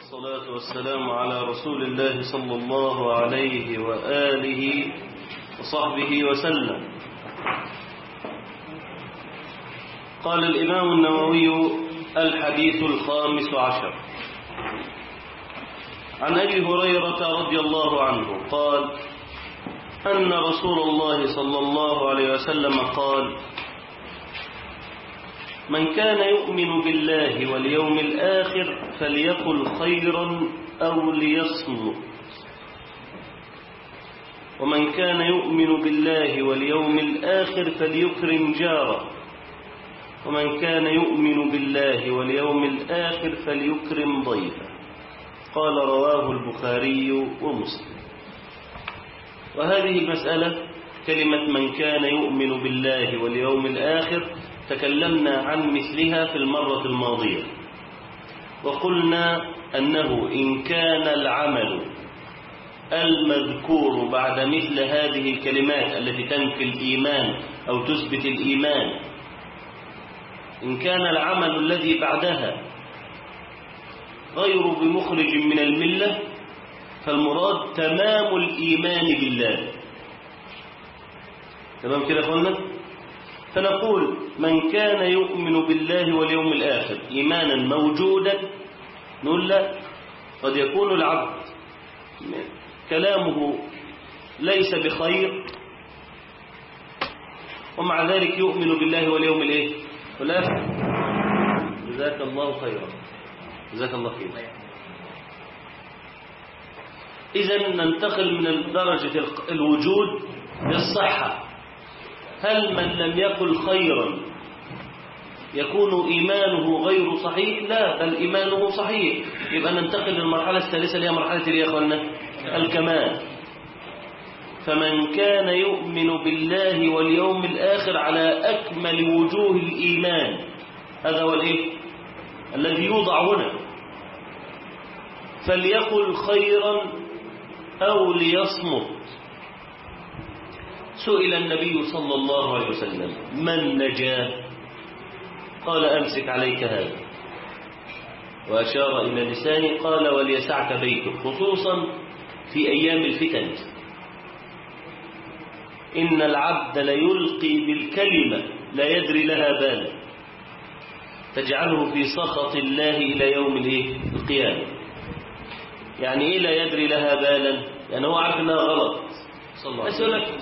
والصلاة والسلام على رسول الله صلى الله عليه وآله وصحبه وسلم قال الإمام النووي الحديث الخامس عشر عن أبي هريرة رضي الله عنه قال أن رسول الله صلى الله عليه وسلم قال من كان يؤمن بالله واليوم الآخر فليقل خيرا أو ليصمت ومن كان يؤمن بالله واليوم الآخر فليكرم جاره ومن كان يؤمن بالله واليوم الآخر فليكرم ضيفه قال رواه البخاري ومسلم وهذه المسألة كلمة من كان يؤمن بالله واليوم الآخر تكلمنا عن مثلها في المرة الماضية وقلنا أنه إن كان العمل المذكور بعد مثل هذه الكلمات التي تنفي الإيمان أو تثبت الإيمان إن كان العمل الذي بعدها غير بمخرج من الملة فالمراد تمام الإيمان بالله تمام كده قلنا فنقول من كان يؤمن بالله واليوم الآخر إيمانا موجودا نقول لا قد يكون العبد كلامه ليس بخير ومع ذلك يؤمن بالله واليوم الايه والآخر جزاك الله خيرا جزاك الله خيرا إذا ننتقل من درجة الوجود للصحة هل من لم يقل خيرا يكون إيمانه غير صحيح لا بل إيمانه صحيح يبقى ننتقل للمرحلة الثالثة اللي هي مرحلة يا أخوانا الكمال فمن كان يؤمن بالله واليوم الآخر على أكمل وجوه الإيمان هذا هو الإيه الذي يوضع هنا فليقل خيرا أو ليصمت سئل النبي صلى الله عليه وسلم من نجا قال أمسك عليك هذا وأشار إلى لسانه قال وليسعك بيتك خصوصا في أيام الفتن إن العبد ليلقي بالكلمة لا يدري لها بالا تجعله في سخط الله إلى يوم القيامة يعني إيه لا يدري لها بالا يعني هو عارف أنها غلط صلى الله عليه وسلم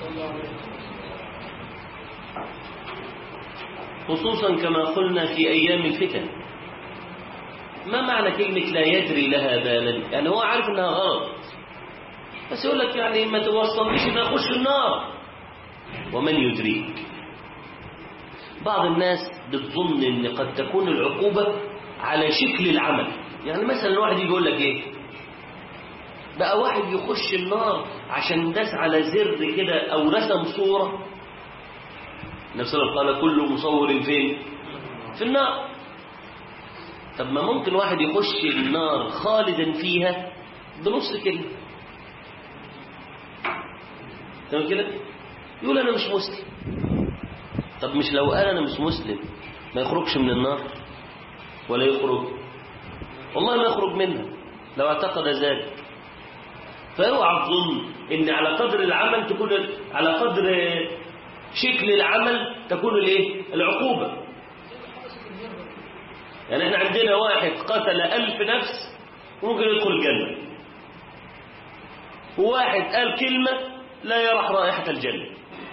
خصوصا كما قلنا في أيام الفتن ما معنى كلمة لا يدري لها بالا يعني هو عارف أنها غلط بس يقول لك يعني ما توصلنيش ان اخش النار ومن يدريك بعض الناس بتظن ان قد تكون العقوبة على شكل العمل يعني مثلا واحد يجي يقول لك ايه بقى واحد يخش النار عشان داس على زر كده او رسم صورة النبي صلى الله عليه وسلم قال كل مصور فين في النار طب ما ممكن واحد يخش النار خالدا فيها بنص كلمه تمام كده يقول انا مش مسلم طب مش لو قال انا مش مسلم ما يخرجش من النار ولا يخرج والله ما يخرج منها لو اعتقد ذلك فاوعى تظن ان على قدر العمل تكون على قدر شكل العمل تكون الايه العقوبه يعني احنا عندنا واحد قتل ألف نفس ممكن يدخل الجنه وواحد قال كلمه لا يرح رائحة الجنة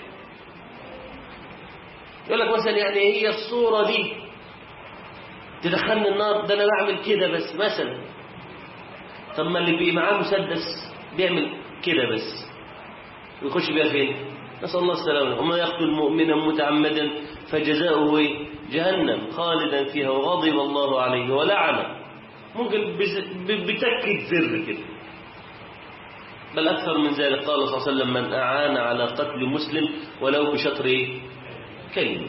يقول لك مثلا يعني هي الصورة دي تدخلني النار ده أنا بعمل كده بس مثلا طب ما اللي بيبقى معاه مسدس بيعمل كده بس ويخش بيها فين نسأل الله السلامة وما يقتل مؤمنا متعمدا فجزاؤه ايه جهنم خالدا فيها وغضب الله عليه ولعنه ممكن بتكة زر كده بل أكثر من ذلك قال صلى الله عليه وسلم من أعان على قتل مسلم ولو بشطر إيه؟ كلمة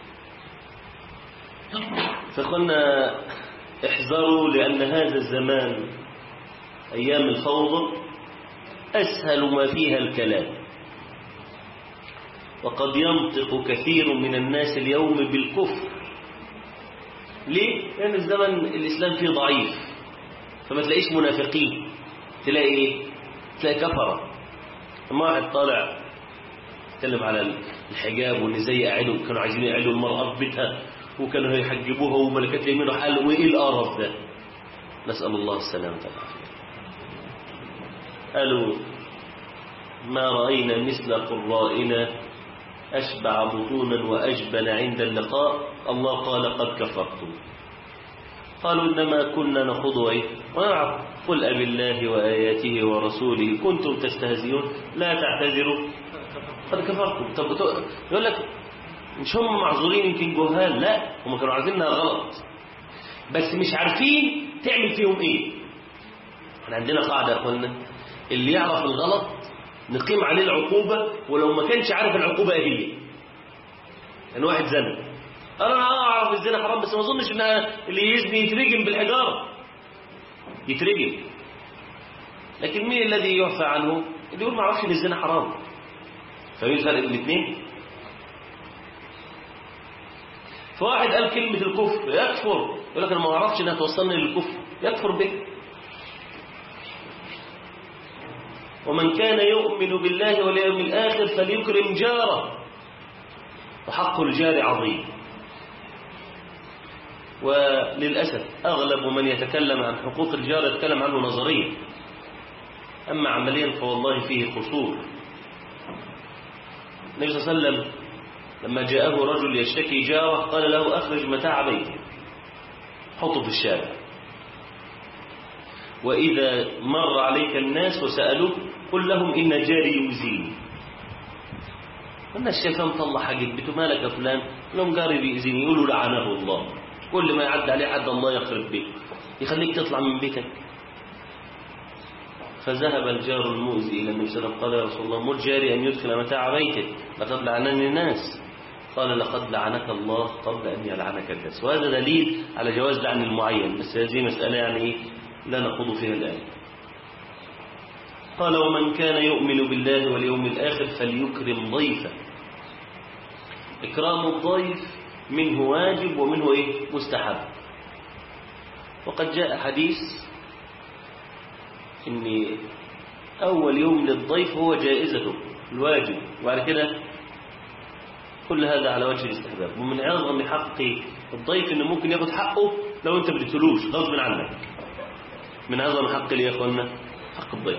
فقلنا احذروا لأن هذا الزمان أيام الفوضى أسهل ما فيها الكلام وقد ينطق كثير من الناس اليوم بالكفر ليه؟ لأن الزمن الإسلام فيه ضعيف فما تلاقيش منافقين تلاقي ايه تلاقي كفرة لما واحد طالع اتكلم على الحجاب وان ازاي يقعدوا كانوا عايزين يقعدوا المرأة في بيتها وكانوا هيحجبوها وملكات يمينوا حال وايه القرف ده نسأل الله السلامة والعافية قالوا ما رأينا مثل قرائنا أشبع بطونا وأجبن عند اللقاء الله قال قد كفرتم قالوا إنما كنا نخوض إيه ونلعب قل أب الله وآياته ورسوله كنتم تستهزئون لا تعتذروا قد كفرتم طب يقول لك مش هم معذورين يمكن جهال لا هم كانوا عارفينها غلط بس مش عارفين تعمل فيهم ايه احنا عندنا قاعدة يا اخوانا اللي يعرف الغلط نقيم عليه العقوبة ولو ما كانش عارف العقوبة ايه هي يعني واحد زنى انا اعرف الزنا حرام بس ما اظنش ان اللي يزني يترجم بالحجارة يترجم لكن مين الذي يعفى عنه اللي يقول ما اعرفش ان الزنا حرام فمين الفرق بين الاثنين فواحد قال كلمة الكفر يكفر يقول لك انا ما اعرفش انها توصلني للكفر يكفر به ومن كان يؤمن بالله واليوم الآخر فليكرم جاره وحق الجار عظيم وللأسف أغلب من يتكلم عن حقوق الجار يتكلم عنه نظريا أما عمليا فوالله فيه قصور النبي صلى الله عليه وسلم لما جاءه رجل يشتكي جاره قال له أخرج متاع بيتك حطه في الشارع وإذا مر عليك الناس وسألوك قل لهم إن جاري يؤذيني قلنا الشيطان طلع حاجبته مالك يا فلان لهم جاري بيأذيني يقولوا لعنه الله كل ما يعد عليه حد الله يخرب بيك يخليك تطلع من بيتك فذهب الجار المؤذي إلى النبي صلى الله عليه وسلم قال يا رسول الله مر جاري أن يدخل متاع بيتك لقد لعنني الناس قال لقد لعنك الله قبل أن يلعنك الناس وهذا دليل على جواز لعن المعين بس هذه مسألة يعني إيه لا نخوض فيها الآن قال ومن كان يؤمن بالله واليوم الآخر فليكرم ضيفه إكرام الضيف منه واجب ومنه إيه مستحب وقد جاء حديث إن أول يوم للضيف هو جائزته الواجب وبعد كده كل هذا على وجه الاستحباب ومن أعظم حق الضيف إنه ممكن ياخد حقه لو أنت بتتلوش غصب عنك من أعظم حق اللي يا أخوانا حق الضيف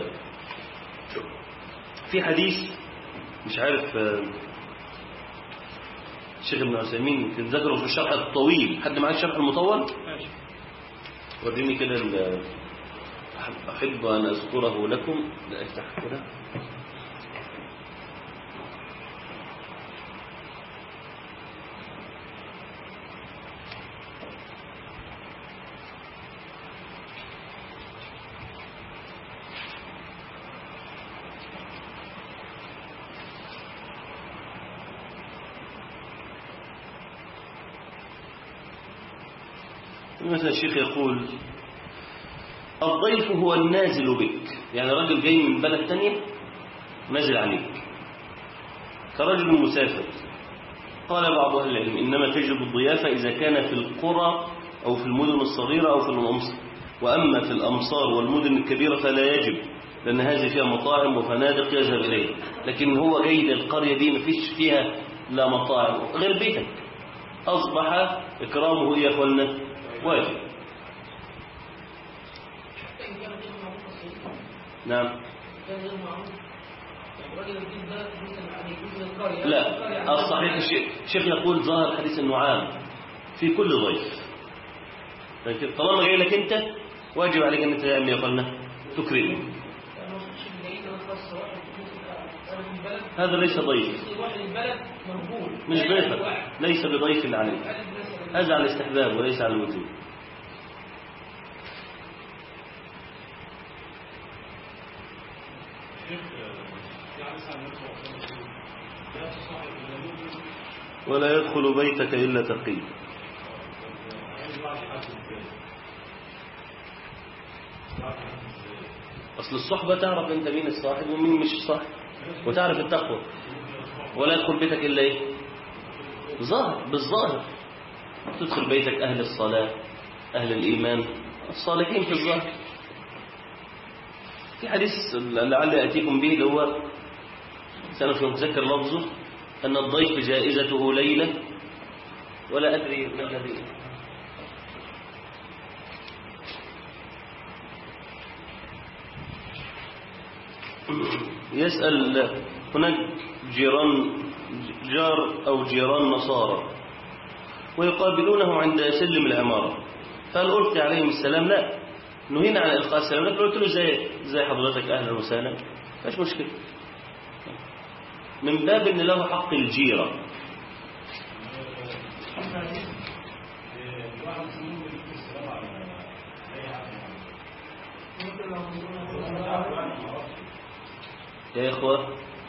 في حديث مش عارف الشيخ ابن عثيمين يمكن ذكره في الشرح الطويل حد معاه الشرح المطول وريني كده أحب أن أذكره لكم لا افتح كده مثلا الشيخ يقول الضيف هو النازل بك يعني رجل جاي من بلد تانية نازل عليك كرجل مسافر قال بعض أهل العلم إنما تجب الضيافة إذا كان في القرى أو في المدن الصغيرة أو في الأمصار وأما في الأمصار والمدن الكبيرة فلا يجب لأن هذه فيها مطاعم وفنادق يذهب إليها لكن هو جاي للقرية دي مفيش فيها لا مطاعم غير بيتك أصبح إكرامه يا أخوانا واجب نعم لا الصحيح الشيخ يقول ظاهر حديث النعام في كل ضيف لكن طالما جاي لك انت واجب عليك ان انت يا قلنا تكرمه هذا ليس ضيف مش ضيفك ليس بضيف عليك هذا على الاستحباب وليس على الوجوب ولا يدخل بيتك إلا تقي أصل الصحبة تعرف أنت مين الصاحب ومين مش الصاحب وتعرف التقوى ولا يدخل بيتك إلا إيه ظاهر بالظاهر تدخل بيتك أهل الصلاة أهل الإيمان الصالحين في الظاهر في حديث لعل يأتيكم به اللي هو سنة مش متذكر لفظه أن الضيف جائزته ليلة ولا أدري ما الذي يسأل هناك جيران جار أو جيران نصارى ويقابلونه عند سلم العمارة فهل قلت عليهم السلام لا نهينا عن إلقاء السلام لكن قلت له زي زي حضرتك أهلا وسهلا مش مشكلة من باب ان له حق الجيرة يا إخوة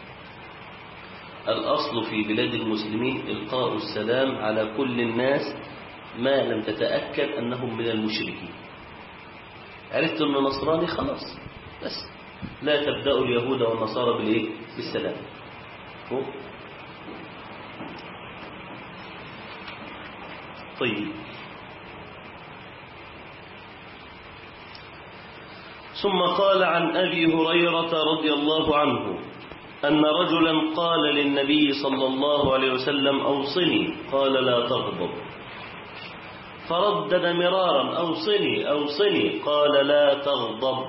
الأصل في بلاد المسلمين إلقاء السلام على كل الناس ما لم تتأكد أنهم من المشركين عرفت أنه نصراني خلاص بس لا تبدأوا اليهود والنصارى بالإيه؟ بالسلام هو. طيب ثم قال عن أبي هريرة رضي الله عنه أن رجلا قال للنبي صلى الله عليه وسلم أوصني قال لا تغضب فردد مرارا أوصني أوصني قال لا تغضب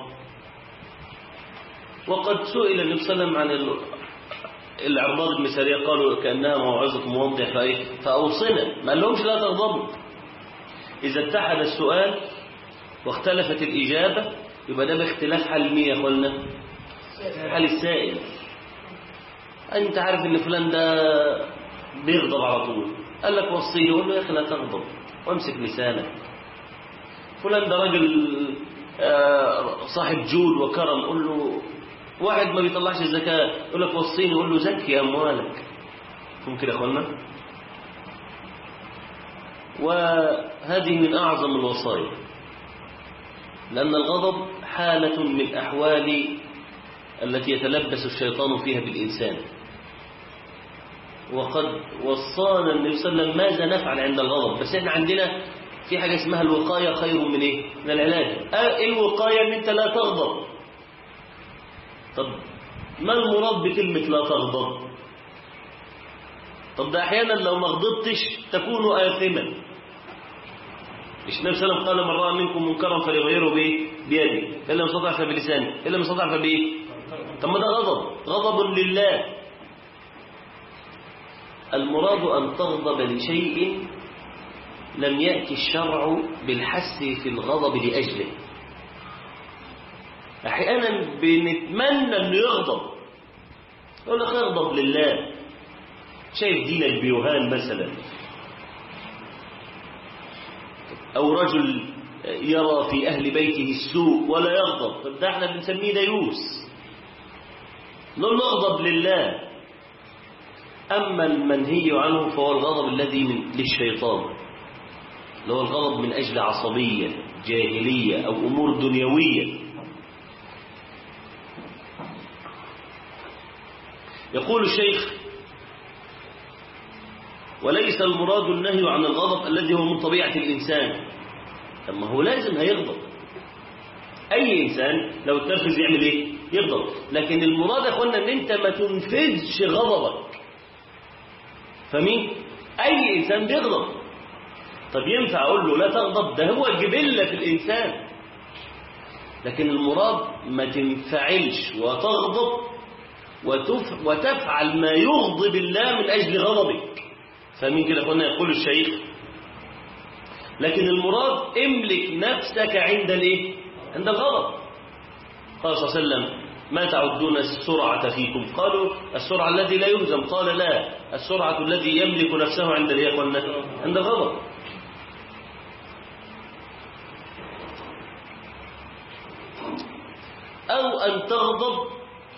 وقد سئل النبي صلى الله عليه وسلم عن العرباض المثالية قالوا كأنها موعظة موضح فإيه فأوصنا ما لهمش لا تغضبوا إذا اتحد السؤال واختلفت الإجابة يبقى ده باختلاف حال مين يا أخوانا حال السائل أنت عارف إن فلان ده بيغضب على طول قال لك وصيه يقول له يا أخي لا تغضب وامسك لسانك فلان ده راجل صاحب جود وكرم قول له واحد ما بيطلعش الزكاة يقول لك وصيني يقول له زكي أموالك ممكن يا أخوانا وهذه من أعظم الوصايا لأن الغضب حالة من أحوال التي يتلبس الشيطان فيها بالإنسان وقد وصانا النبي صلى الله عليه وسلم ماذا نفعل عند الغضب بس احنا عندنا في حاجة اسمها الوقاية خير من ايه من العلاج ايه الوقاية ان انت لا تغضب طب ما المراد بكلمة لا تغضب طب ده احيانا لو ما غضبتش تكون آثما مش النبي صلى الله عليه وسلم قال من رأى منكم منكرا فليغيره بايه بيده الا من استطاع فبلسانه الا من استطاع فبايه طب ما ده غضب غضب لله المراد أن تغضب لشيء لم يأتي الشرع بالحث في الغضب لأجله أحيانا بنتمنى أنه يغضب يقول لك اغضب لله شايف دينك بيوهان مثلا أو رجل يرى في أهل بيته السوء ولا يغضب طب ده احنا بنسميه ديوس نقول له اغضب لله أما المنهي عنه فهو الغضب الذي من للشيطان اللي هو الغضب من أجل عصبية جاهلية أو أمور دنيوية يقول الشيخ وليس المراد النهي عن الغضب الذي هو من طبيعة الإنسان طب ما هو لازم هيغضب أي إنسان لو تنرفز يعمل إيه؟ يغضب لكن المراد يا أخوانا أن أنت ما تنفذش غضبك فمين اي انسان بيغضب طب ينفع اقول له لا تغضب ده هو الجبله في الانسان لكن المراد ما تنفعلش وتغضب وتف وتفعل ما يغضب الله من اجل غضبك فمين كده قلنا يقول الشيخ لكن المراد املك نفسك عند الايه عند الغضب قال صلى الله عليه وسلم ما تعدون السرعة فيكم قالوا السرعة الذي لا يهزم قال لا السرعة الذي يملك نفسه عند اليقظة عند الغضب أو أن تغضب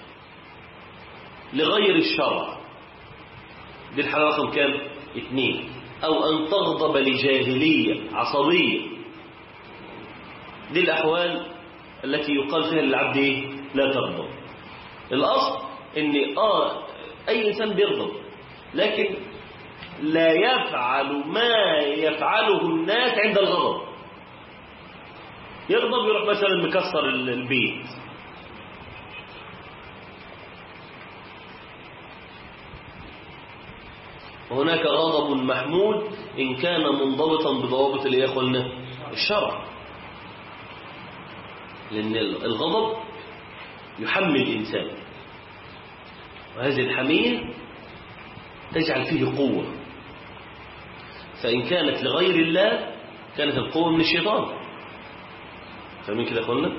لغير الشرع دي الحالة رقم كام اثنين أو أن تغضب لجاهلية عصبية دي الأحوال التي يقال فيها للعبد إيه؟ لا تغضب الأصل ان آه أي إنسان بيغضب لكن لا يفعل ما يفعله الناس عند الغضب يغضب يروح مثلا مكسر البيت وهناك غضب محمود إن كان منضبطا بضوابط اللي يقولنا الشرع لأن الغضب يحمل الإنسان وهذه الحمية تجعل فيه قوة فإن كانت لغير الله كانت القوة من الشيطان فاهمين كده قلنا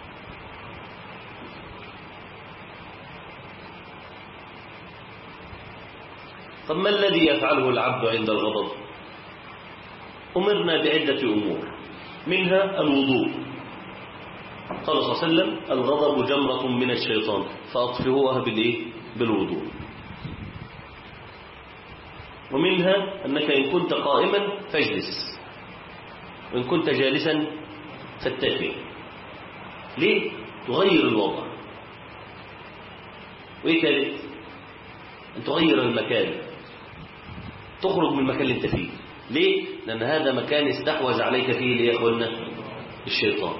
طب ما الذي يفعله العبد عند الغضب أمرنا بعدة أمور منها الوضوء قال صلى الله عليه وسلم الغضب جمرة من الشيطان فأطفئوها بالإيه؟ بالوضوء ومنها أنك إن كنت قائما فاجلس وإن كنت جالسا فاتكئ ليه؟ تغير الوضع وإيه ثالث؟ أن تغير المكان تخرج من المكان اللي انت فيه ليه؟ لأن هذا مكان استحوذ عليك فيه ليه يا أخوانا؟ الشيطان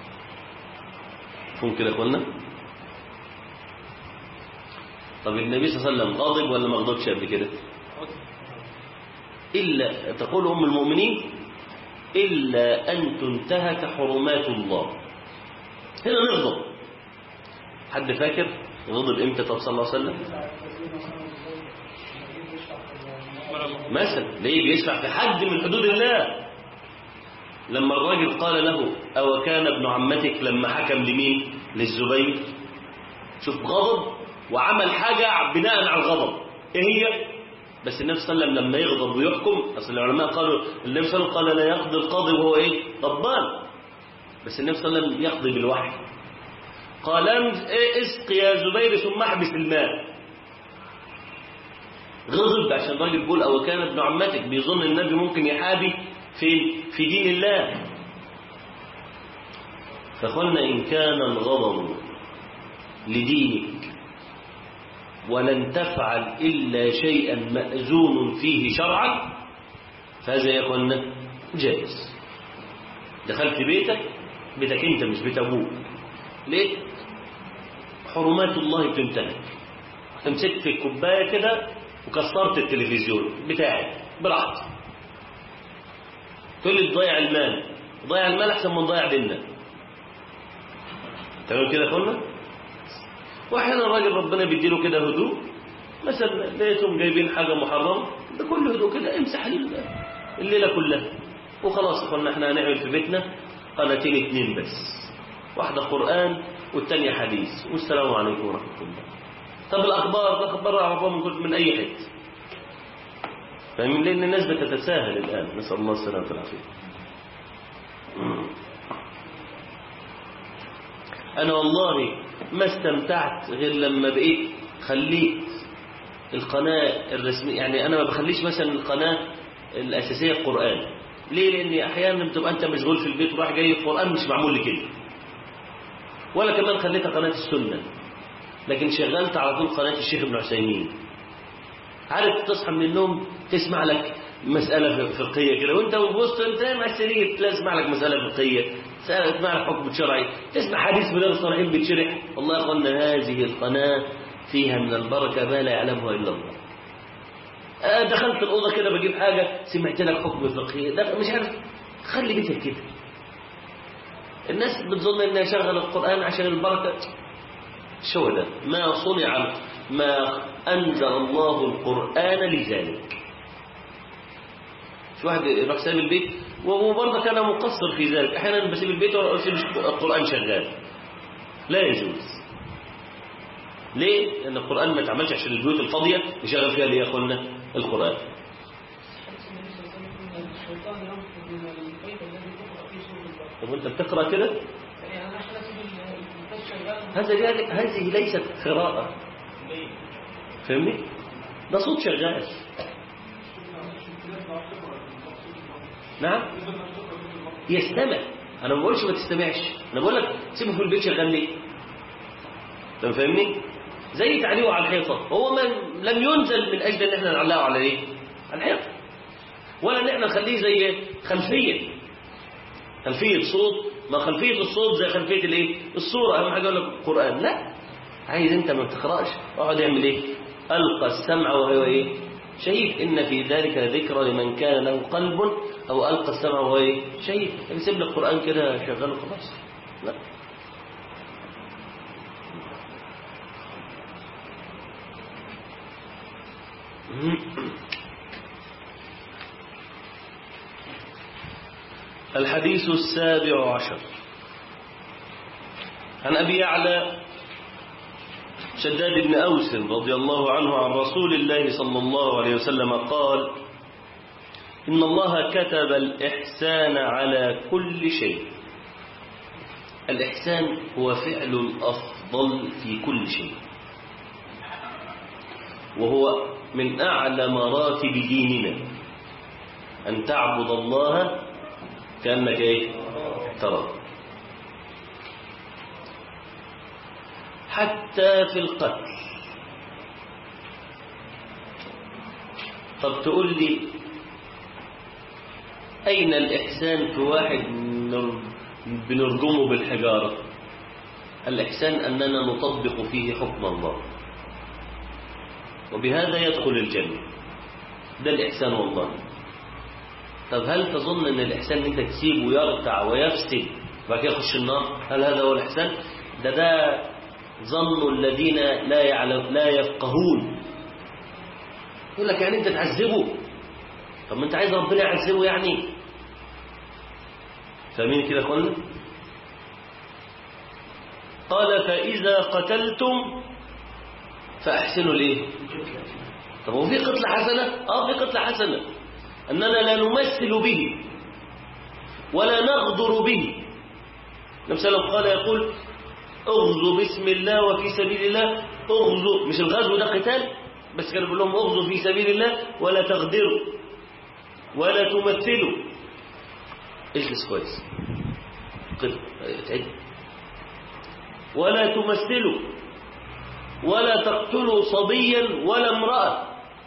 فهم كده يا أخوانا؟ طب النبي صلى الله عليه وسلم غاضب ولا ما غضبش قبل كده؟ إلا تقول أم المؤمنين إلا أن تنتهك حرمات الله هنا نغضب حد فاكر غضب إمتى طب صلى الله عليه وسلم مثلا ليه بيشرع في حد من حدود الله لما الراجل قال له أو كان ابن عمتك لما حكم لمين للزبير شوف غضب وعمل حاجة بناء على الغضب ايه هي بس النبي صلى الله عليه وسلم لما يغضب ويحكم اصل العلماء قالوا النبي صلى الله عليه وسلم قال لا يقضي القاضي وهو ايه غضبان بس النبي صلى الله عليه وسلم يقضي بالوحي قال اسق يا زبير ثم احبس الماء غضب عشان الراجل بيقول او كان ابن عمتك بيظن النبي ممكن يحابي في في دين الله فقلنا ان كان الغضب لدينك ولن تفعل إلا شيئا مأذون فيه شرعا فهذا يكون جائز دخلت بيتك بيتك انت مش بيت ابوك ليه حرمات الله تنتهك مسكت الكوبايه كده وكسرت التلفزيون بتاعي براحتي تقول لي تضيع المال ضيع المال احسن من ضيع ديننا تمام كده يا اخوانا واحيانا الراجل ربنا بيديله كده هدوء مثلا لقيتهم جايبين حاجه محرمه بكل هدوء كده امسح الليله كلها وخلاص قلنا احنا هنعمل في بيتنا قناتين اتنين بس واحده قران والتانيه حديث والسلام عليكم ورحمه الله طب الاخبار ده اخبار اعرفها من من اي حته فاهمين لان الناس بتتساهل الان نسال الله السلامه والعافيه انا والله ما استمتعت غير لما بقيت خليت القناة الرسمية يعني أنا ما بخليش مثلا القناة الأساسية القرآن ليه لأن أحيانا بتبقى أنت مشغول في البيت وراح جاي القرآن مش معمول لكده ولا كمان خليتها قناة السنة لكن شغلت على طول قناة الشيخ ابن عثيمين عارف تصحى من النوم تسمع لك مسألة فقهية كده وانت بتبص انت مع السرير تسمع لك مسألة فقهية تسمع لك حكم شرعي تسمع حديث من الصالحين بيتشرح والله يا اخوانا هذه القناة فيها من البركة ما لا يعلمها إلا الله دخلت الأوضة كده بجيب حاجة سمعت لك حكم فقهي ده مش عارف خلي بيتك كده الناس بتظن انها شغل القرآن عشان البركة شو ده ما صنع ما أنزل الله القرآن لذلك شو واحد يروح سايب البيت وبرضه كان مقصر في ذلك احيانا بسيب البيت واسيب القرآن شغال لا يجوز ليه؟ لأن القرآن ما اتعملش عشان البيوت الفاضية نشغل فيها اللي يا اخوانا القرآن طب وانت بتقرأ كده؟ هذا هذه ليست قراءة فهمني؟ ده صوت شغال نعم يستمع انا ما بقولش ما تستمعش انا بقول لك سيبه في البيت شغال ليه انت فاهمني زي تعليقه على الحيطه هو ما لم ينزل من اجل ان احنا نعلقه على ايه على الحيطه ولا ان احنا نخليه زي خلفيه خلفيه صوت ما خلفيه الصوت زي خلفيه الايه الصوره اهم حاجه اقول لك القران لا عايز انت ما بتقراش اقعد اعمل ايه القى السمع وهو ايه شهيد إن في ذلك ذكرى لمن كان له قلب أو ألقى السمع وهو إيه؟ شهيد يسيب لك القرآن كده شغال خلاص لا الحديث السابع عشر عن أبي يعلى شداد بن أوس رضي الله عنه عن رسول الله صلى الله عليه وسلم قال إن الله كتب الإحسان على كل شيء الإحسان هو فعل الأفضل في كل شيء وهو من أعلى مراتب ديننا أن تعبد الله كأنك إيه؟ ترى حتى في القتل طب تقول لي أين الإحسان في واحد بنرجمه بالحجارة الإحسان أننا نطبق فيه حكم الله وبهذا يدخل الجنة ده الإحسان والله طب هل تظن أن الإحسان أن أنت تسيبه يرتع ويفسد وبعد كده يخش النار هل هذا هو الإحسان ده ده ظن الذين لا يعلم لا يفقهون يقول لك يعني أنت تعذبه طب ما أنت عايز ربنا يعذبه يعني فاهمين كده قلنا قال فإذا قتلتم فأحسنوا ليه طب هو في قتل حسنة اه في قتل حسنة أننا لا نمثل به ولا نغدر به النبي صلى الله عليه وسلم قال يقول اغزوا بسم الله وفي سبيل الله اغزوا مش الغزو ده قتال بس كان بيقول لهم اغزوا في سبيل الله ولا تغدروا ولا تمثلوا اجلس كويس قل تعد ولا تمثلوا ولا تقتلوا صبيا ولا امرأة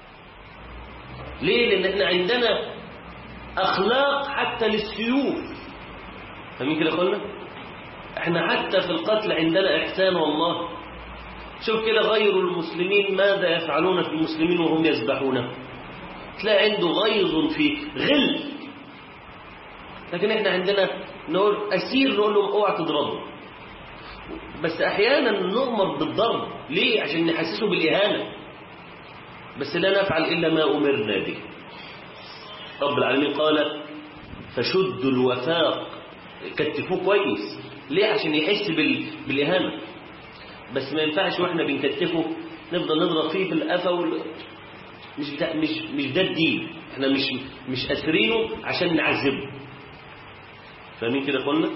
ليه لأن احنا عندنا أخلاق حتى للسيوف فمين كده قلنا احنا حتى في القتل عندنا إحسان والله شوف كده غير المسلمين ماذا يفعلون في المسلمين وهم يذبحون تلاقي عنده غيظ في غل لكن احنا عندنا نقول أسير نقول لهم اوعى تضربه بس احيانا نؤمر بالضرب ليه عشان نحسسه بالاهانه بس لا نفعل الا ما امرنا به رب العالمين قال فشدوا الوثاق كتفوه كويس ليه عشان يحس بال... بالاهانه بس ما ينفعش واحنا بنكتفه نفضل نضرب فيه بالقفا وال... مش بتا... مش مش ده الدين احنا مش مش اسرينه عشان نعذبه فاهمين كده قلنا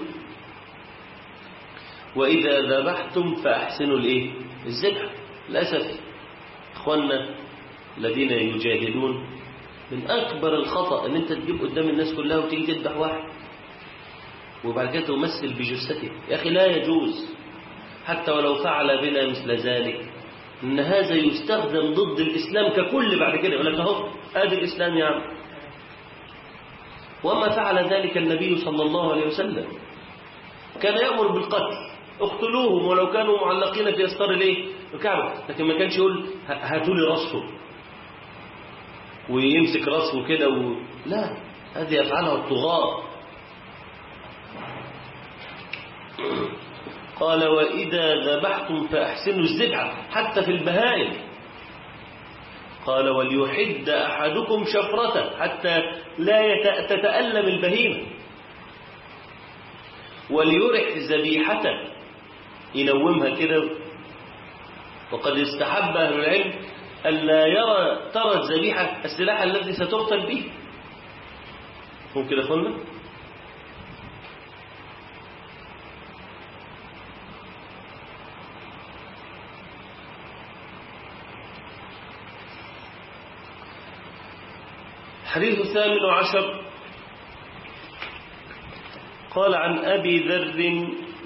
وإذا ذبحتم فأحسنوا الإيه؟ الذبح للأسف إخواننا الذين يجاهدون من أكبر الخطأ أن أنت تجيب قدام الناس كلها وتيجي تذبح واحد وبعد كده تمثل بجثته يا أخي لا يجوز حتى ولو فعل بنا مثل ذلك إن هذا يستخدم ضد الإسلام ككل بعد كده يقول لك أهو آدي الإسلام يا عم وما فعل ذلك النبي صلى الله عليه وسلم كان يأمر بالقتل اقتلوهم ولو كانوا معلقين في أستار الايه الكعبة لكن ما كانش يقول هاتوا لي راسه ويمسك راسه كده و... لا هذه يفعلها الطغاة قال وإذا ذبحتم فأحسنوا الذبحة حتى في البهائم قال وليحد أحدكم شفرته حتى لا يت... تتألم البهيمة وليرح ذبيحته ينومها كده وقد استحب أهل العلم ألا يرى ترى الذبيحة السلاح الذي ستقتل به ممكن كده قلنا الحديث الثامن عشر قال عن أبي ذر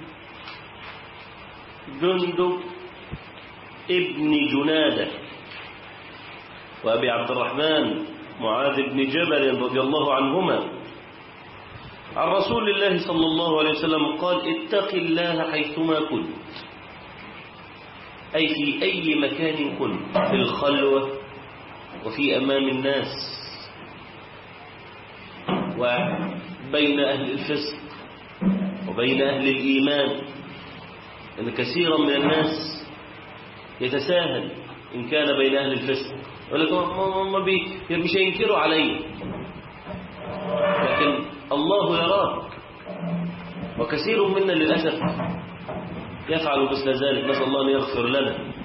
جندب ابن جنادة وأبي عبد الرحمن معاذ بن جبل رضي الله عنهما عن رسول الله صلى الله عليه وسلم قال اتق الله حيثما كنت أي في أي مكان كنت في الخلوة وفي أمام الناس وبين أهل الفسق وبين أهل الإيمان أن كثيرا من الناس يتساهل إن كان بين أهل الفسق يقول لك ما بي مش هينكروا علي لكن الله يراك وكثير منا للأسف يفعل مثل ذلك نسأل الله أن يغفر لنا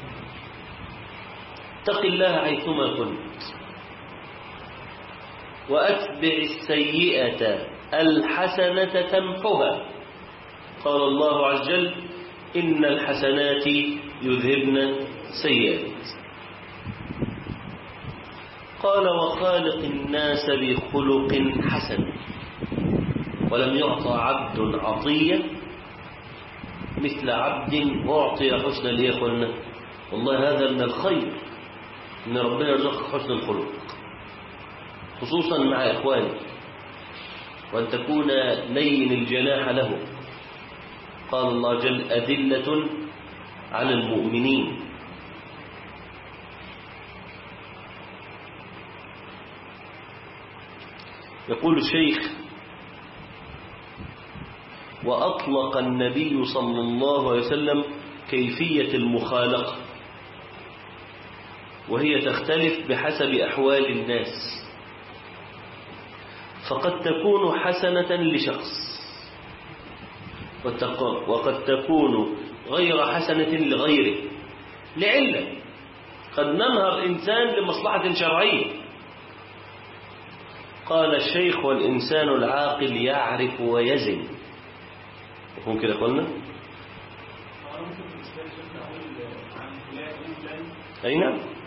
اتق الله حيثما كنت وأتبع السيئة الحسنة تمحها قال الله عز وجل إن الحسنات يذهبن سيئات قال وخالق الناس بخلق حسن ولم يعطى عبد عطية مثل عبد أعطي حسن ليقولنا والله هذا من الخير إن ربنا يرزقك حسن الخلق خصوصا مع إخوانك وأن تكون لين الجناح له قال الله جل أدلة على المؤمنين يقول الشيخ وأطلق النبي صلى الله عليه وسلم كيفية المخالقة وهي تختلف بحسب أحوال الناس فقد تكون حسنة لشخص وقد تكون غير حسنة لغيره لعلة قد ننهر إنسان لمصلحة شرعية قال الشيخ والإنسان العاقل يعرف ويزن ممكن كده قلنا أين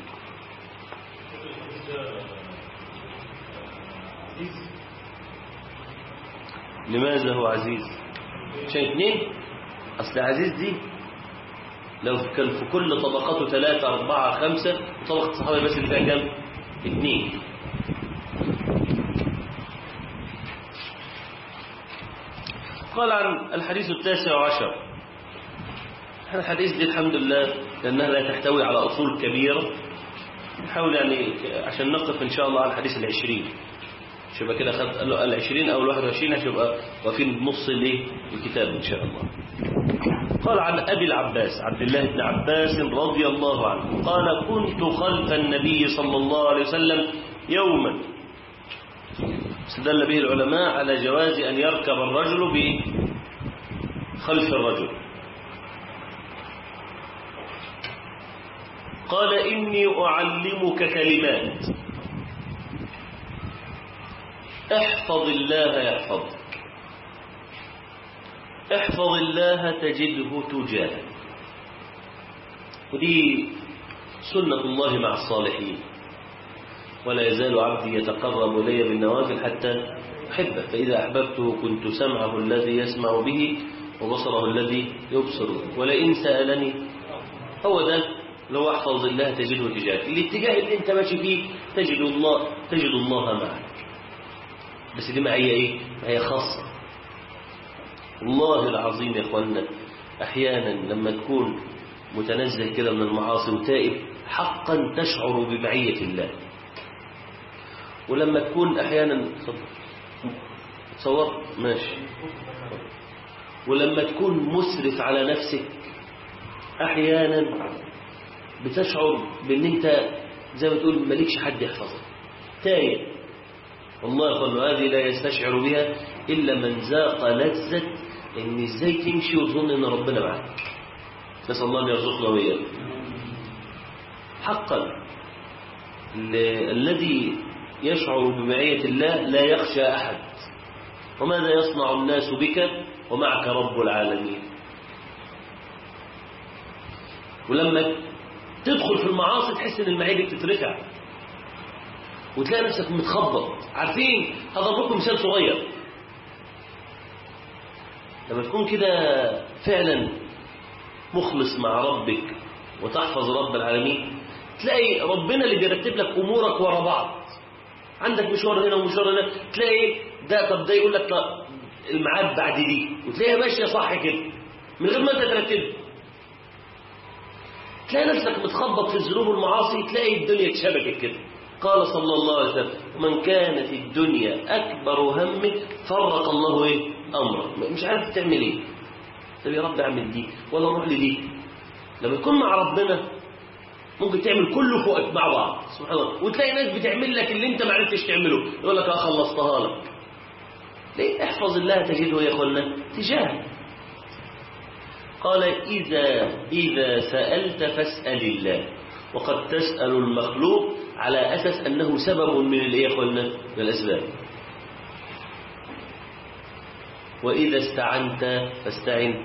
لماذا هو عزيز عشان اثنين أصل عزيز دي لو كان في كل طبقاته ثلاثة أربعة خمسة طبقة الصحابة بس اللي فيها كام اثنين قال عن الحديث التاسع عشر الحديث دي الحمد لله لأنها لا تحتوي على أصول كبيرة نحاول يعني عشان نقف إن شاء الله على الحديث العشرين مش يبقى كده خد العشرين أو الواحد وعشرين عشان يبقى واقفين نص ليه الكتاب إن شاء الله قال عن أبي العباس عبد الله بن عباس رضي الله عنه قال كنت خلف النبي صلى الله عليه وسلم يوما استدل به العلماء على جواز أن يركب الرجل بخلف الرجل قال إني أعلمك كلمات احفظ الله يحفظك احفظ الله تجده تجاهك ودي سنة الله مع الصالحين ولا يزال عبدي يتقرب إلي بالنوافل حتى أحبه فإذا أحببته كنت سمعه الذي يسمع به وبصره الذي يبصر ولئن سألني هو ده لو احفظ الله تجده تجاهك الاتجاه اللي انت ماشي فيه تجد الله تجد الله معك بس دي معية ايه معية خاصة والله العظيم يا اخوانا احيانا لما تكون متنزه كده من المعاصي وتائب حقا تشعر بمعية الله ولما تكون احيانا تصور ماشي ولما تكون مسرف على نفسك احيانا بتشعر بان انت زي ما تقول مالكش حد يحفظك تايه والله يقول هذه لا يستشعر بها الا من ذاق لذة ان ازاي تمشي وتظن ان ربنا معاك نسال الله ان يرزقنا واياك حقا الذي يشعر بمعية الله لا يخشى أحد وماذا يصنع الناس بك ومعك رب العالمين ولما تدخل في المعاصي تحس ان المعية دي بتترفع وتلاقي نفسك متخبط عارفين هضرب لكم مثال صغير لما تكون كده فعلا مخلص مع ربك وتحفظ رب العالمين تلاقي ربنا اللي بيرتب لك امورك ورا بعض عندك مشوار هنا ومشوار هنا تلاقي ده طب ده يقول لك طب الميعاد بعد دي وتلاقيها ماشيه صح كده من غير ما انت ترتبها تلاقي نفسك متخبط في الذنوب والمعاصي تلاقي الدنيا اتشبكت كده قال صلى الله عليه وسلم من كانت الدنيا أكبر همه فرق الله إيه أمره مش عارف تعمل إيه طب يا رب أعمل دي ولا أروح لدي لما تكون مع ربنا ممكن تعمل كله فوقك مع بعض سبحان الله وتلاقي ناس بتعمل لك اللي انت ما عرفتش تعمله يقول لك اه خلصتها لك ليه احفظ الله تجده يا اخوانا تجاه قال إذا إذا سألت فاسأل الله وقد تسأل المخلوق على أساس أنه سبب من الإيه يا اخوانا من الأسباب وإذا استعنت فاستعن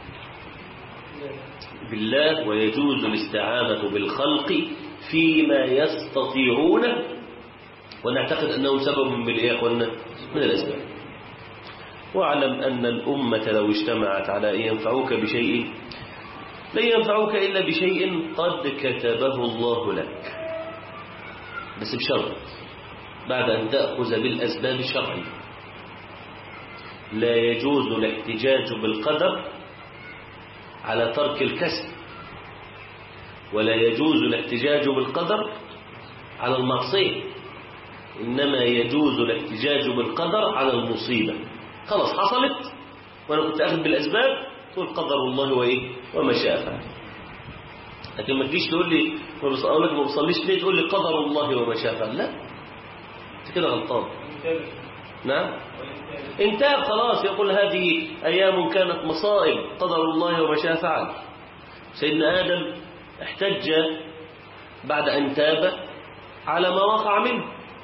بالله ويجوز الاستعانة بالخلق فيما يستطيعون ونعتقد أنه سبب من الإيه يا اخوانا من الأسباب واعلم أن الأمة لو اجتمعت على أن ينفعوك بشيء لن ينفعوك إلا بشيء قد كتبه الله لك بس بشرط بعد أن تأخذ بالأسباب الشرعية لا يجوز الاحتجاج بالقدر على ترك الكسب ولا يجوز الاحتجاج بالقدر على المعصية إنما يجوز الاحتجاج بالقدر على المصيبة خلاص حصلت وأنا كنت أخذ بالأسباب تقول قدر الله وإيه وما شاء فعل لكن ما تجيش تقول لي ما بصلي ما بصليش ليه تقول لي قدر الله وما شاء فعل لا انت كده غلطان نعم انتاب خلاص يقول هذه أيام كانت مصائب قدر الله وما شاء فعل سيدنا آدم احتج بعد أن تاب على ما وقع منه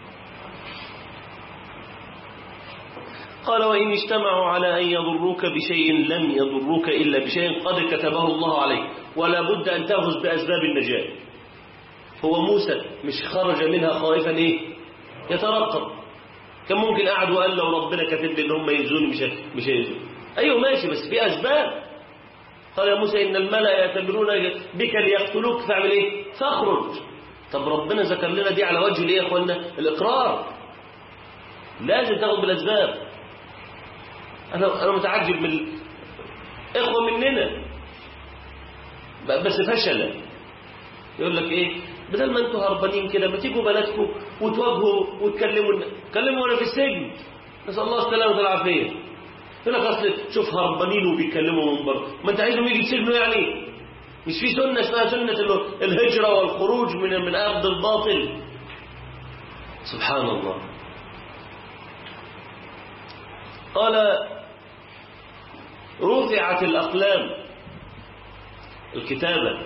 قال وإن اجتمعوا على أن يضروك بشيء لم يضروك إلا بشيء قد كتبه الله عليك ولا بد أن تأخذ بأسباب النجاة هو موسى مش خرج منها خائفا إيه يترقب كان ممكن قعد وقال لو ربنا كاتب لي ان هم يجزوني مش مش هيجزوني ايوه ماشي بس في اسباب قال يا موسى ان الملأ يأتمرون بك ليقتلوك فاعمل ايه فاخرج طب ربنا ذكر لنا دي على وجه الايه يا اخوانا الاقرار لازم تاخد بالاسباب انا انا متعجب من اخوه مننا بس فشل يقول لك ايه بدل ما انتوا هربانين كده ما تيجوا بلدكم وتواجهوا وتكلموا كلموا وانا في السجن نسال الله السلامه والعافيه يقول لك اصل شوف هربانين وبيتكلموا من بره ما انت عايزهم يجي يسجنوا يعني مش في سنه اسمها سنه الهجره والخروج من من ارض الباطل سبحان الله قال رفعت الأقلام الكتابة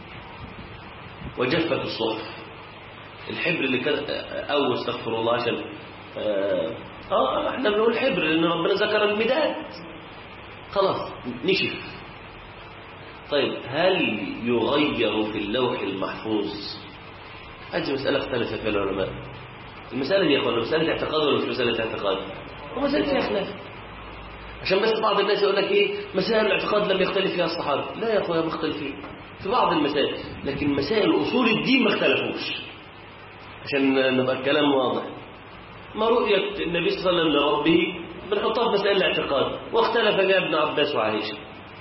وجفت الصحف الحبر اللي كان أو استغفر الله عشان آه, آه احنا بنقول حبر لأن ربنا ذكر المداد خلاص نشف طيب هل يغير في اللوح المحفوظ هذه مسألة اختلفت فيها العلماء المسألة دي يا أخوانا مسألة اعتقاد ولا مش مسألة اعتقاد ومسألة فيها خلاف عشان بس بعض الناس يقول لك ايه مسائل الاعتقاد لم يختلف فيها الصحابه لا يا اخويا مختلفين في بعض المسائل لكن مسائل اصول الدين ما اختلفوش عشان نبقى الكلام واضح ما رؤيه النبي صلى الله عليه وسلم لربه بنحطها في مسائل الاعتقاد واختلف فيها ابن عباس وعائشه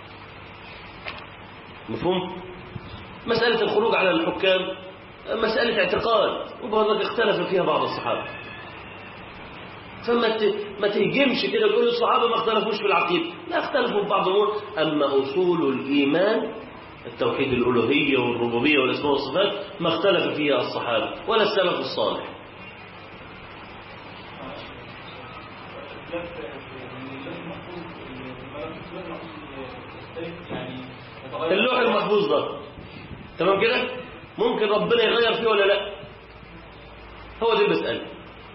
مفهوم مساله الخروج على الحكام مساله اعتقاد وبرضك اختلف فيها بعض الصحابه فما ما تهجمش كده تقول الصحابه ما اختلفوش في العقيده لا اختلفوا في بعض الامور اما اصول الايمان التوحيد الالوهيه والربوبيه والاسماء والصفات ما اختلف فيها الصحابه ولا السلف الصالح اللوح المحفوظ ده تمام كده ممكن ربنا يغير فيه ولا لا هو دي المساله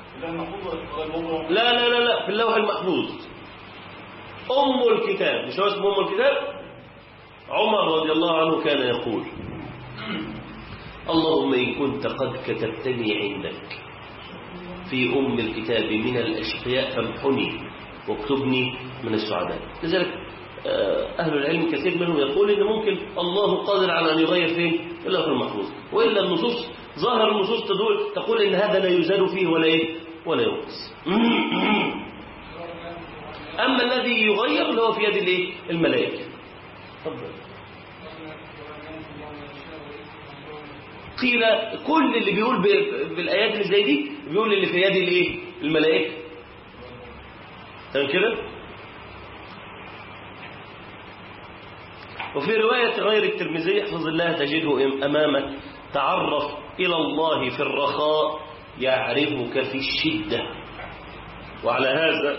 لا لا لا لا في اللوح المحفوظ أم الكتاب مش هو اسمه أم الكتاب عمر رضي الله عنه كان يقول اللهم إن كنت قد كتبتني عندك في أم الكتاب من الأشقياء فامحني واكتبني من السعداء لذلك أهل العلم كثير منهم يقول إن ممكن الله قادر على أن يغير فين في اللوح المحفوظ وإلا النصوص ظاهر النصوص تدل تقول إن هذا لا يزاد فيه ولا إيه ولا ينقص أما الذي يغير اللي هو في يد الايه الملائكة تفضل قيل كل اللي بيقول ب- بالآيات اللي زي دي بيقول اللي في يد الايه الملائكة تمام كده وفي رواية غير الترمذي احفظ الله تجده إم- أمامك تعرف إلى الله في الرخاء يعرفك في الشدة وعلى هذا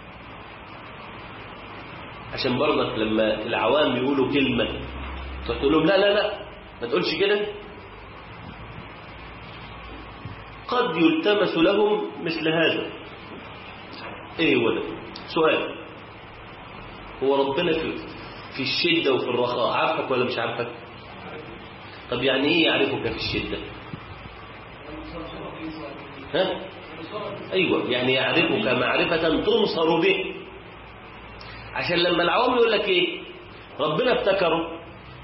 عشان برضك لما العوام يقولوا كلمة تقول لهم لا لا لا ما تقولش كده قد يلتمس لهم مثل هذا ايه هو ده سؤال هو ربنا في في الشدة وفي الرخاء عارفك ولا مش عارفك طب يعني ايه يعرفك في الشدة ها ايوه يعني يعرفك معرفة تنصر به عشان لما العوام يقول لك ايه ربنا افتكره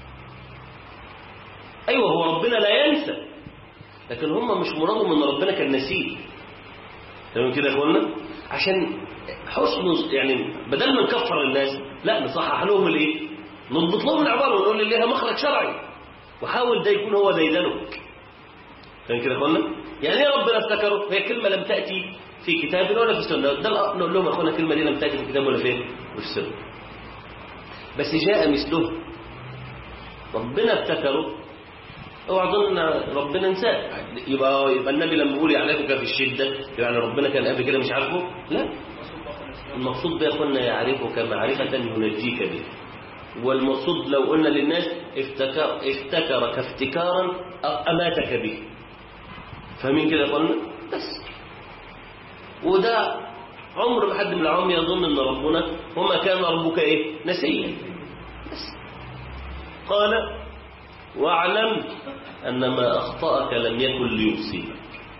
ايوه هو ربنا لا ينسى لكن هم مش مرادهم ان ربنا كان نسيه تمام كده يا اخوانا عشان حسن يعني بدل ما نكفر الناس لا نصحح لهم الايه نضبط لهم العباره ونقول اللي لها مخرج شرعي وحاول ده يكون هو ديدنك تمام كده يا اخوانا يعني ايه ربنا افتكره هي كلمه لم تاتي في كتاب ولا في سنه ده الأ- نقول لهم يا اخوانا الكلمه دي لم تاتي في كتاب ولا في ولا في سنه بس جاء مثله ربنا افتكره اوعى تظن ان ربنا نساه يبقى يبقى النبي لما بيقول يعرفك في الشده يعني ربنا كان قبل كده مش عارفه لا المقصود ده يا اخوانا يعرفك معرفه ينجيك به والمقصود لو قلنا للناس افتكر افتكرك افتكارا اماتك به فاهمين كده يا اخوانا بس وده عمر ما حد من العوام يظن ان ربنا وما كان ربك ايه نسيا بس قال واعلم أن ما أخطأك لم يكن ليصيبك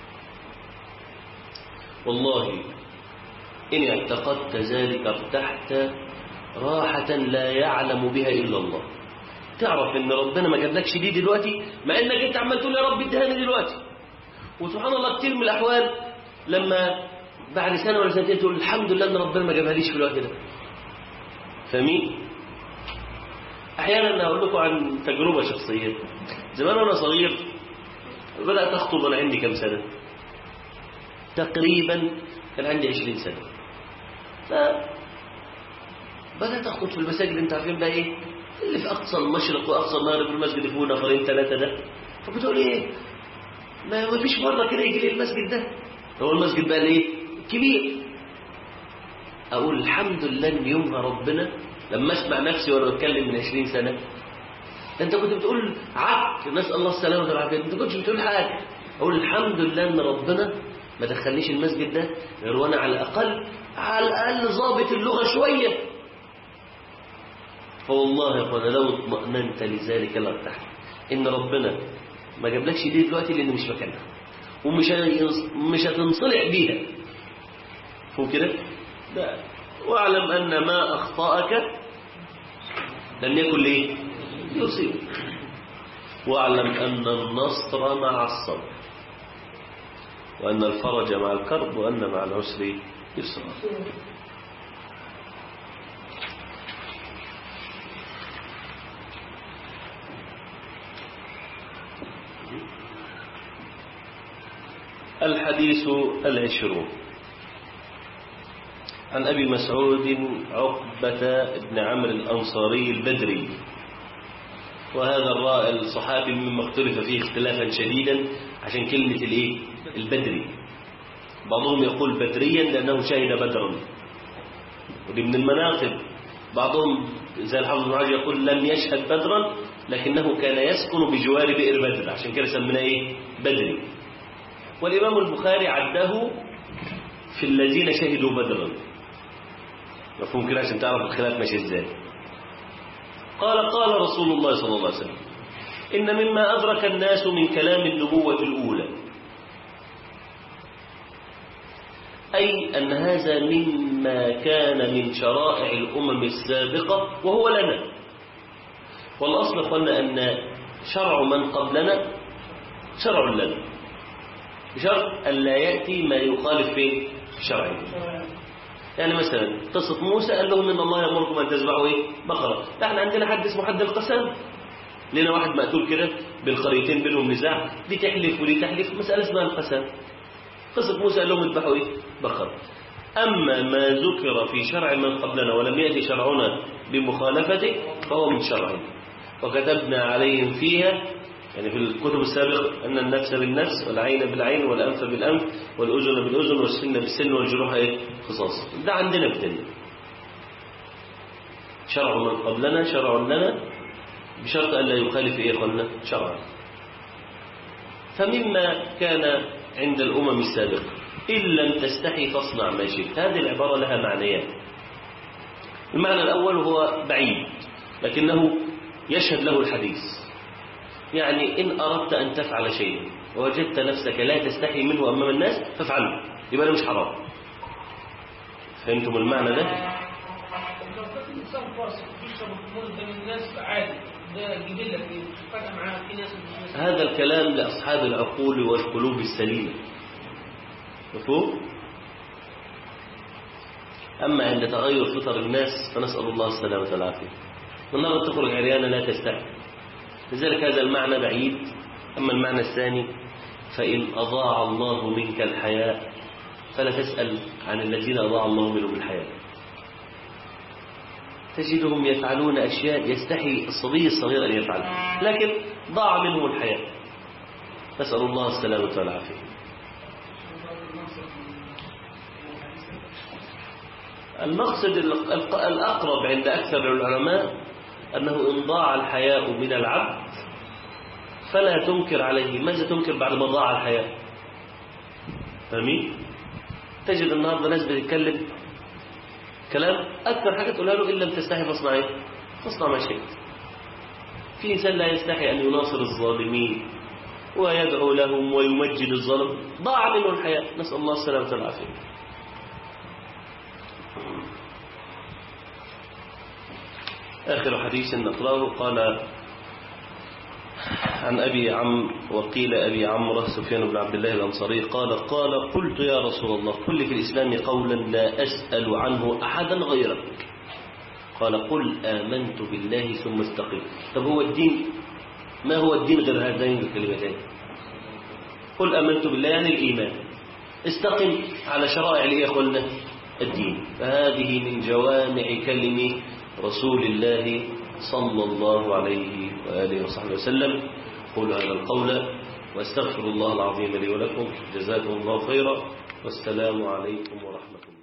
والله إن اعتقدت ذلك ارتحت راحة لا يعلم بها إلا الله تعرف ان ربنا ما جابلكش دي دلوقتي مع انك انت عمال تقول يا رب اديهاني دلوقتي وسبحان الله كتير من الاحوال لما بعد سنه ولا سنتين تقول الحمد لله ان ربنا ما جابهاليش في الوقت ده فاهمين احيانا اقول لكم عن تجربه شخصيه زمان وانا صغير بدات اخطب وانا عندي كام سنه تقريبا كان عندي 20 سنه ف بدات اخطب في المساجد انت عارفين بقى ايه اللي في اقصى المشرق واقصى المغرب المسجد اللي فيه نفرين ثلاثه ده فبتقول ايه ما ما فيش مره كده يجي لي المسجد ده هو المسجد بقى ايه كبير اقول الحمد لله ان يومها ربنا لما اسمع نفسي وانا بتكلم من 20 سنه ده انت كنت بتقول عك نسال الله السلامه والعافيه انت كنتش بتقول حاجه اقول الحمد لله ان ربنا ما دخلنيش المسجد ده غير وانا على الاقل على الاقل ظابط اللغه شويه فوالله يا اخوانا لو اطمأننت لذلك لارتحت ان ربنا ما جابلكش دي دلوقتي لان مش مكانها ومش هينص- مش هتنصلح بيها فوق كده لا واعلم ان ما اخطاك لم يكن ليه يصيبك واعلم ان النصر مع الصبر وان الفرج مع الكرب وان مع العسر يسرا الحديث العشرون عن أبي مسعود عقبة بن عمرو الأنصاري البدري وهذا الرائع الصحابي مما اختلف فيه اختلافا شديدا عشان كلمة الايه البدري بعضهم يقول بدريا لأنه شهد بدرا ودي من المناقب بعضهم زي الحافظ بن حجر يقول لم يشهد بدرا لكنه كان يسكن بجوار بئر بدر عشان كده سميناه ايه بدري والإمام البخاري عده في الذين شهدوا بدرا مفهوم كده عشان تعرف الخلاف ماشي ازاي قال قال رسول الله صلى الله عليه وسلم إن مما أدرك الناس من كلام النبوة الأولى أي أن هذا مما كان من شرائع الأمم السابقة وهو لنا والأصل قلنا أن شرع من قبلنا شرع لنا بشرط أن لا يأتي ما يخالف في شرعه يعني مثلا قصة موسى قال لهم إن الله يأمركم أن تذبحوا إيه بقرة احنا عندنا حد اسمه حد القسام لنا واحد مقتول كده بالقريتين بينهم نزاع دي تحلف ودي تحلف مسألة اسمها القسم قصة موسى قال لهم اذبحوا ايه بقر أما ما ذكر في شرع من قبلنا ولم يأتي شرعنا بمخالفته فهو من شرعنا وكتبنا عليهم فيها يعني في الكتب السابقة أن النفس بالنفس والعين بالعين والأنف بالأنف والأذن بالأذن والسن بالسن والجروح إيه؟ قصاص ده عندنا في الدنيا شرع من قبلنا شرع لنا بشرط أن لا يخالف إيه قلنا شرعا فمما كان عند الأمم السابقة إن لم تستحي فاصنع ما شئت هذه العبارة لها معنيان المعنى الأول هو بعيد لكنه يشهد له الحديث يعني إن أردت أن تفعل شيئا ووجدت نفسك لا تستحي منه أمام الناس فافعله يبقى ده مش حرام فهمتم المعنى ده؟ لو كان الانسان فاسق بيشرب الخمور بين الناس عادي ده جبلة كده مش فارقه معاه في ناس مش هذا الكلام لأصحاب العقول والقلوب السليمة مفهوم؟ أما عند تغير فطر الناس فنسأل الله السلامة والعافية والنار تخرج عريانة لا تستحي لذلك هذا المعنى بعيد أما المعنى الثاني فإن أضاع الله منك الحياء فلا تسأل عن الذين أضاع الله منهم الحياء تجدهم يفعلون أشياء يستحي الصبي الصغير أن يفعلها لكن ضاع منهم الحياء نسأل الله السلامة والعافية المقصد الأقرب عند أكثر العلماء أنه إن ضاع الحياء من العبد فلا تنكر عليه ماذا تنكر بعد ما ضاع الحياء فاهمين تجد النهارده ناس بتتكلم كلام أكثر حاجة تقولها له إن لم تستحي فاصنع إيه؟ فاصنع ما شئت في إنسان لا يستحي أن يناصر الظالمين ويدعو لهم ويمجد الظلم ضاع منه الحياء نسأل الله السلامة والعافية آخر حديث نقرأه قال عن أبي عم وقيل أبي عمرو سفيان بن عبد الله الأنصاري قال قال قلت يا رسول الله قل في الإسلام قولا لا أسأل عنه أحدا غيرك قال قل آمنت بالله ثم استقم طب هو الدين ما هو الدين غير هذين الكلمتين قل آمنت بالله يعني الإيمان استقم على شرائع الإيه قلنا الدين فهذه من جوامع كلمة رسول الله صلى الله عليه وآله وصحبه وسلم قول هذا القول واستغفر الله العظيم لي ولكم جزاكم الله خيرا والسلام عليكم ورحمة الله